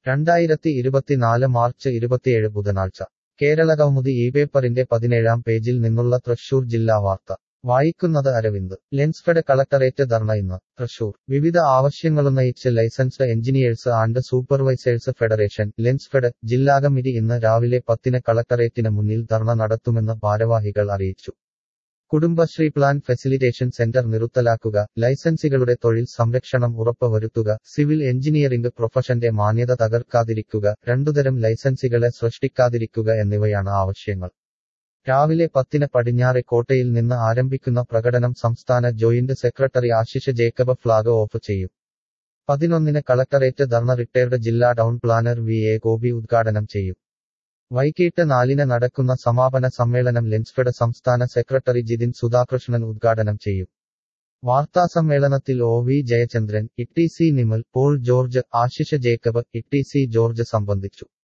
രണ്ടായിരത്തി ഇരുപത്തിനാല് മാർച്ച് ഇരുപത്തിയേഴ് ബുധനാഴ്ച കേരള കൗമുദി ഈ പേപ്പറിന്റെ പതിനേഴാം പേജിൽ നിന്നുള്ള തൃശൂർ ജില്ലാ വാർത്ത വായിക്കുന്നത് അരവിന്ദ് ലെൻസ്ഫെഡ് കളക്ടറേറ്റ് ധർണ ഇന്ന് തൃശൂർ വിവിധ ആവശ്യങ്ങളുന്നയിച്ച് licensed engineers and supervisors federation lensfed ജില്ലാ കമ്മിറ്റി ഇന്ന് രാവിലെ പത്തിന് കളക്ടറേറ്റിന് മുന്നിൽ ധർണ നടത്തുമെന്ന് ഭാരവാഹികൾ അറിയിച്ചു കുടുംബശ്രീ പ്ലാൻ ഫെസിലിറ്റേഷൻ സെന്റർ നിറുത്തലാക്കുക ലൈസൻസികളുടെ തൊഴിൽ സംരക്ഷണം ഉറപ്പുവരുത്തുക സിവിൽ എഞ്ചിനീയറിംഗ് പ്രൊഫഷന്റെ മാന്യത തകർക്കാതിരിക്കുക രണ്ടുതരം ലൈസൻസികളെ സൃഷ്ടിക്കാതിരിക്കുക എന്നിവയാണ് ആവശ്യങ്ങൾ രാവിലെ പത്തിന് പടിഞ്ഞാറെ കോട്ടയിൽ നിന്ന് ആരംഭിക്കുന്ന പ്രകടനം സംസ്ഥാന joint secretary Ashish Jacob flag off ചെയ്യും പതിനൊന്നിന് കളക്ടറേറ്റ് ധർണ റിട്ടയർഡ് ജില്ലാ town planner V A Gopi ഉദ്ഘാടനം ചെയ്യും വൈകിട്ട് നാലിന് നടക്കുന്ന സമാപന സമ്മേളനം ലെൻസ്ഫെഡ് സംസ്ഥാന സെക്രട്ടറി ജിതിൻ സുധാകൃഷ്ണൻ ഉദ്ഘാടനം ചെയ്യും വാർത്താസമ്മേളനത്തിൽ O V Jayachandran E T C Nimal Paul George Ashish Jacob E T C George സംബന്ധിച്ചു